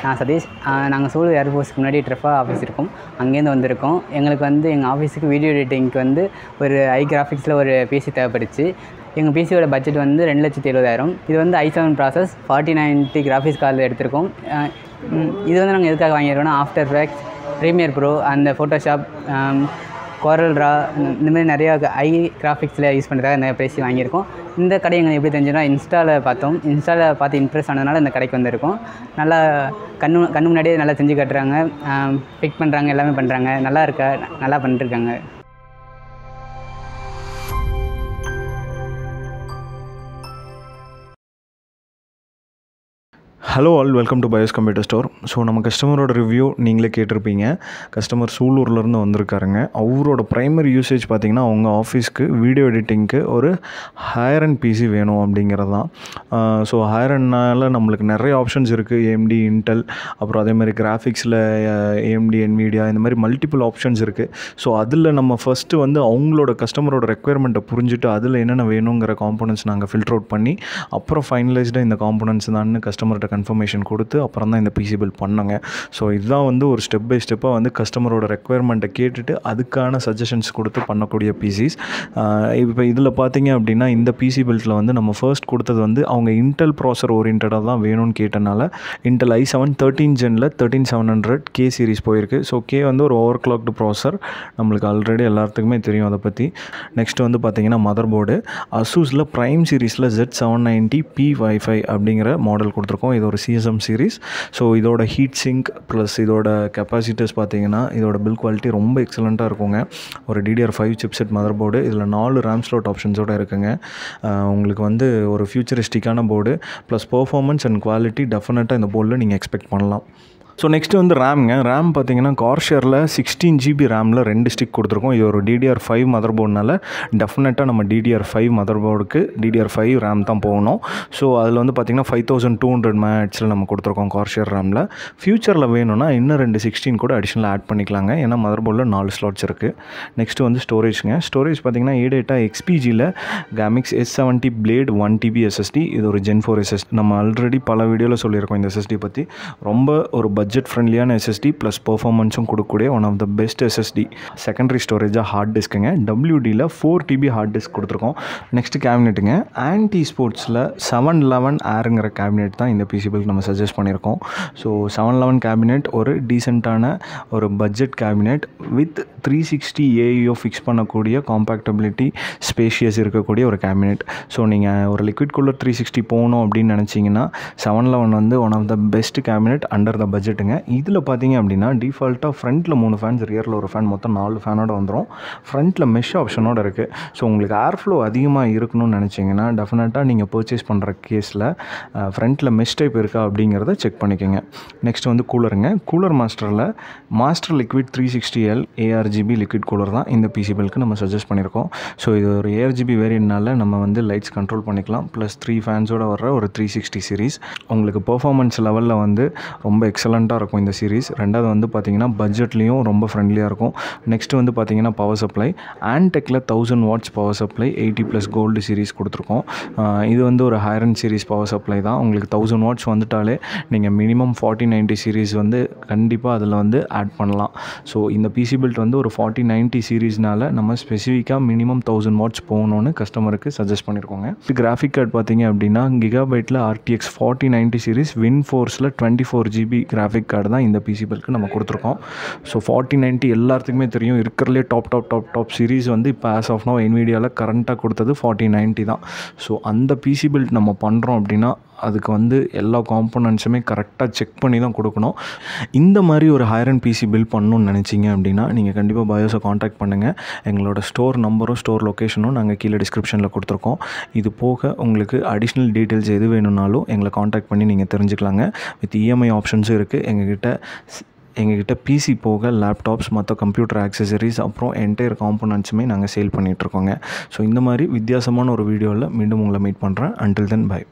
நான் சதீஷ் நாங்கள் சூலூர் ஏர்ஃபோர்ஸ்க்கு முன்னாடி ட்ரெஃபா ஆஃபீஸ் இருக்கோம் அங்கேருந்து வந்திருக்கோம் எங்களுக்கு வந்து எங்கள் ஆஃபீஸுக்கு வீடியோ எடிட்டிங்க்கு வந்து ஒரு ஐ கிராஃபிக்ஸில் ஒரு பிசி தேவைப்பட்டுச்சு எங்கள் பிசியோட பட்ஜெட் வந்து ரெண்டு லட்சத்தி எழுபதாயிரம் இது வந்து i seven processor forty ninety graphics கார்டில் எடுத்திருக்கோம் அஹ் ம், இது வந்து நாங்கள் எதுக்காக வாங்கியிருக்கோம்னா ஆஃப்டர் எஃபெக்ட்ஸ் ப்ரீமியர் ப்ரோ அந்த ஃபோட்டோஷாப் கோரல் ட்ரா இந்த மாதிரி நிறையா ஐ கிராஃபிக்ஸில் யூஸ் பண்ணுறதுக்காக இந்த பேசி வாங்கியிருக்கோம் இந்த கடை எங்களுக்கு எப்படி தெரிஞ்சுன்னா இன்ஸ்டாவில் பார்த்தோம் இன்ஸ்டாவில் பார்த்து இம்ப்ரெஸ் ஆனதுனால இந்த கடைக்கு வந்திருக்கோம் நல்லா கண்ணு கண்ணு முன்னாடியே நல்லா செஞ்சு காட்டுறாங்க பிக் பண்ணுறாங்க எல்லாமே பண்ணுறாங்க நல்லா இருக்கா நல்லா பண்ணிட்டுருக்காங்க hello all welcome to Bios computer store so நம்ம கஸ்டமரோட ரிவ்யூ நீங்களே கேட்டிருப்பீங்க கஸ்டமர் சூலூர்லேருந்து வந்திருக்காருங்க அவரோட ப்ரைமரி யூசேஜ் பார்த்தீங்கன்னா அவங்க ஆஃபீஸ்க்கு வீடியோ எடிட்டிங்க்கு ஒரு ஹையர் அண்ட் பிசி வேணும் அப்படிங்கிறது தான் ஸோ ஹையர் அண்ட்னால நம்மளுக்கு நிறைய ஆப்ஷன்ஸ் இருக்குது ஏஎம்டி இன்டெல் அப்புறம் அதே மாதிரி கிராஃபிக்ஸில் ஏஎம்டி என்விடியா இந்த மாதிரி மல்டிபிள் ஆப்ஷன்ஸ் இருக்குது ஸோ அதில் நம்ம ஃபஸ்ட்டு வந்து அவங்களோட கஸ்டமரோட ரெக்குயர்மெண்ட்டை புரிஞ்சுட்டு அதில் என்னென்ன வேணுங்கிற காம்போனன்ட்ஸ் நாங்கள் ஃபில்டர் அவுட் பண்ணி அப்புறம் ஃபைனலைஸ்டாக இந்த காம்போனன்ட்ஸ் தான் கஸ்டமர்கிட்ட கன்ஃபர்மேஷன் கொடுத்து அப்புறம் தான் இந்த பிசி பில் பண்ணோங்க ஸோ இதுதான் வந்து ஒரு ஸ்டெப் பை ஸ்டெப்பாக வந்து கஸ்டமரோட ரெக்குயர்மெண்ட்டை கேட்டுட்டு அதுக்கான சஜஷன்ஸ் கொடுத்து பண்ணக்கூடிய பிசிஸ் இப்போ இதில் பார்த்தீங்க அப்படின்னா இந்த பிசி பில்ட்டில் வந்து நம்ம ஃபர்ஸ்ட் கொடுத்தது வந்து அவங்க இன்டெல் ப்ராசர் ஓரியன்டாக தான் வேணும்னு கேட்டனால இன்டெல் ஐ செவன் தேர்ட்டீன் ஜெனில் thirteen seven hundred K series போயிருக்கு ஸோ கே வந்து ஒரு ஓவர் கிளாக்டு ப்ராசர் நம்மளுக்கு ஆல்ரெடி எல்லாத்துக்குமே தெரியும் அதை பற்றி நெக்ஸ்ட் வந்து பார்த்தீங்கன்னா மதர் போர்டு அசூஸில் ப்ரைம் சீரிஸில் Z seven ninety P wifi அப்படிங்கிற மாடல் கொடுத்துருக்கோம் இது ஒரு சிஎஸ்எம் சீரிஸ் ஸோ இதோட ஹீட் சிங்க் ப்ளஸ் இதோட கெப்பாசிட்டர்ஸ் பார்த்தீங்கன்னா இதோட பில் குவாலிட்டி ரொம்ப எக்ஸலண்ட்டாக இருக்குங்க ஒரு DDR five chipset motherboard இதில் நாலு ரேம் ஸ்லோட் ஆப்ஷன்ஸோடு இருக்குங்க அஹ் உங்களுக்கு வந்து ஒரு ஃபியூச்சரிஸ்டிக்கான board plus performance and quality டெஃபினட்டாக இந்த போர்டில் நீங்கள் எக்ஸ்பெக்ட் பண்ணலாம் ஸோ நெக்ஸ்ட் வந்து ரேம்ங்க ரேம் பார்த்தீங்கன்னா கார்ஷேரில் சிக்ஸ்டீன் ஜிபி ரேமில் ரெண்டு ஸ்டிக் கொடுத்துருக்கோம் இது ஒரு டிடிஆர் ஃபைவ் மதர் போர்டுனால டெஃபினட்டாக நம்ம டிடிஆர் ஃபைவ் மதர் போர்டுக்கு டிடிஆர் ஃபைவ் ரேம் தான் போகணும் ஸோ அதில் வந்து பார்த்திங்கன்னா ஃபைவ் தௌசண்ட் டூ ஹண்ட்ரட் மேட்ஸில் நம்ம கொடுத்துருக்கோம் கார்ஷியர் ரேமில் ஃபியூச்சரில் வேணும்னா இன்னும் ரெண்டு சிக்ஸ்டீன் கூட அடிஷ்னல் ஆட் பண்ணிக்கலாங்க ஏன்னா மதர் போர்டில் நாலு ஸ்லாட்ஸ் இருக்குது நெக்ஸ்ட்டு வந்து ஸ்டோரேஜ்ங்க ஸ்டோரேஜ் பார்த்தீங்கன்னா ஏ டேட்டா எக்ஸ்பிஜியில் Gammix S seventy blade one TB SSD இது ஒரு ஜென் ஃபோர் எஸ்எஸ் நம்ம ஆல்ரெடி பல வீடியோவில் சொல்லியிருக்கோம் இந்த எஸ்எஸ்டி பற்றி ரொம்ப ஒரு பட்ஜெட் ஃப்ரெண்ட்லியான எஸ்எஸ்டி ப்ளஸ் பர்ஃபார்மன்ஸும் கொடுக்கக்கூடிய one of the best SSD secondary ஸ்டோரேஜாக ஹார்ட் டிஸ்க்குங்க டபிள்யூடியில் ஃபோர் டிபி ஹார்ட் டிஸ்க் கொடுத்துருக்கோம் நெக்ஸ்ட் கேபினெட்டுங்க ஆன்டி ஸ்போர்ட்ஸில் செவன் லெவன் ஏருங்கிற கேபினெட் தான் இந்த பிசிபிளுக்கு நம்ம சஜஸ்ட் பண்ணியிருக்கோம் ஸோ செவன் லெவன் கேபினெட் ஒரு டீசெண்டான ஒரு budget cabinet with three sixty AIO fix பண்ணக்கூடிய காம்பேக்டபிலிட்டி ஸ்பேஷியஸ் இருக்கக்கூடிய ஒரு கேபினெட் ஸோ நீங்கள் ஒரு லிக்விட் கூலர் த்ரீ சிக்ஸ்டி போகணும் அப்படின்னு நினச்சிங்கன்னா செவன் லெவன் வந்து one of the best cabinet under the பட்ஜெட்டுங்க இதில் பார்த்தீங்க அப்படின்னா டிஃபால்ட்டாக ஃப்ரண்ட்டில் மூணு ஃபேன்ஸ் ரியரில் ஒரு ஃபேன் மொத்தம் நாலு ஃபேனோட வந்துடும் ஃப்ரண்ட்டில் மெஷ் ஆப்ஷனோட இருக்குது ஸோ உங்களுக்கு ஏர் ஃப்ளோ அதிகமாக இருக்கணும்னு நினச்சிங்கன்னா டெஃபினட்டாக நீங்கள் பர்ச்சேஸ் பண்ணுற கேஸில் ஃப்ரண்ட்டில் மெஷ் டைப் இருக்கா அப்படிங்கிறத செக் பண்ணிக்கோங்க நெக்ஸ்ட் வந்து கூலருங்க கூலர் மாஸ்டரில் master liquid three sixty L ARGB liquid cooler தான் இந்த பிசிபிளுக்கு நம்ம சஜஸ்ட் பண்ணியிருக்கோம் ஸோ இது ஒரு ஏஆர்ஜிபி வேரியன்ட்னால நம்ம வந்து லைட்ஸ் கண்ட்ரோல் பண்ணிக்கலாம் ப்ளஸ் த்ரீ ஃபேன்ஸோட வர்ற ஒரு த்ரீ சிக்ஸ்டி சீரிஸ் உங்களுக்கு பெர்ஃபார்மன்ஸ் லெவலில் வந்து ரொம்ப எக்ஸலண்ட்டாக இருக்கும் இந்த சீரிஸ் ரெண்டாவது வந்து பார்த்தீங்கன்னா பட்ஜெட்லேயும் ரொம்ப ஃப்ரெண்ட்லியாக இருக்கும் நெக்ஸ்ட் வந்து பார்த்தீங்கன்னா பவர் சப்ளை ஆன்டெக்கில் thousand watts power supply eighty plus gold series கொடுத்துருக்கோம் ஆஹ் இது வந்து ஒரு ஹைரன் சீரிஸ் பவர் சப்ளை தான் உங்களுக்கு தௌசண்ட் வாட்ஸ் வந்துட்டாலே நீங்கள் மினிமம் ஃபார்ட்டி நைன்ட்டி சீரிஸ் வந்து கண்டிப்பாக அதில் வந்து ஆட் பண்ணலாம் ஸோ இந்த பிசி பில்ட் வந்து ஒரு ஃபார்ட்டி நைன்ட்டி சீரீஸ்னால நம்ம ஸ்பெசிஃபிக்காக மினிமம் தௌசண்ட் வாட்ஸ் போகணுன்னு கஸ்டமருக்கு சஜஸ்ட் பண்ணியிருக்கோங்க கிராஃபிக் கார்டு பார்த்தீங்க அப்படின்னா கிகாபைட்டில் ஆர்டிஎக்ஸ் ஃபார்ட்டி நைன்ட்டி சீரிஸ் வின் ஃபோர்ஸில் twenty four GB graphic card தான் இந்த பிசி பில்க்கு நம்ம கொடுத்துருக்கோம் ஸோ ஃபார்ட்டி நைன்ட்டி எல்லாத்துக்குமே தெரியும் இருக்கிறதுலே top top top top series வந்து இப்போ ஆஸ் ஆஃப் நோ என்விடியாவில் கரண்ட்டாக கொடுத்தது ஃபார்ட்டி நைன்ட்டி தான் ஸோ அந்த பிசி பில்ட் நம்ம பண்ணுறோம் அப்படின்னா அதுக்கு வந்து எல்லா காம்போனன்ட்ஸுமே கரெக்டாக செக் பண்ணி தான் கொடுக்கணும் இந்த மாதிரி ஒரு ஹையர் அண்ட் பிசி பில் பண்ணணும்னு நினச்சிங்க அப்படின்னா நீங்கள் கண்டிப்பாக பயோஸை காண்டாக்ட் பண்ணுங்கள் எங்களோட ஸ்டோர் நம்பரும் ஸ்டோர் லொக்கேஷனும் நாங்கள் கீழே டிஸ்கிரிப்ஷனில் கொடுத்துருக்கோம் இது போக உங்களுக்கு அடிஷ்னல் டீட்டெயில்ஸ் எது வேணும்னாலும் எங்களை காண்டாக்ட் பண்ணி நீங்கள் தெரிஞ்சுக்கலாங்க வித் இஎம்ஐ ஆப்ஷன்ஸும் இருக்குது எங்ககிட்ட எங்ககிட்ட பிசி போக லேப்டாப்ஸ் மற்ற கம்ப்யூட்டர் ஆக்சசரிஸ் அப்புறம் என்டையர் காம்போனன்ட்ஸுமே நாங்கள் சேல் பண்ணிகிட்ருக்கோங்க ஸோ இந்த மாதிரி வித்தியாசமான ஒரு வீடியோவில் மீண்டும் உங்களை மீட் பண்ணுறேன் அன்டில் தென் பை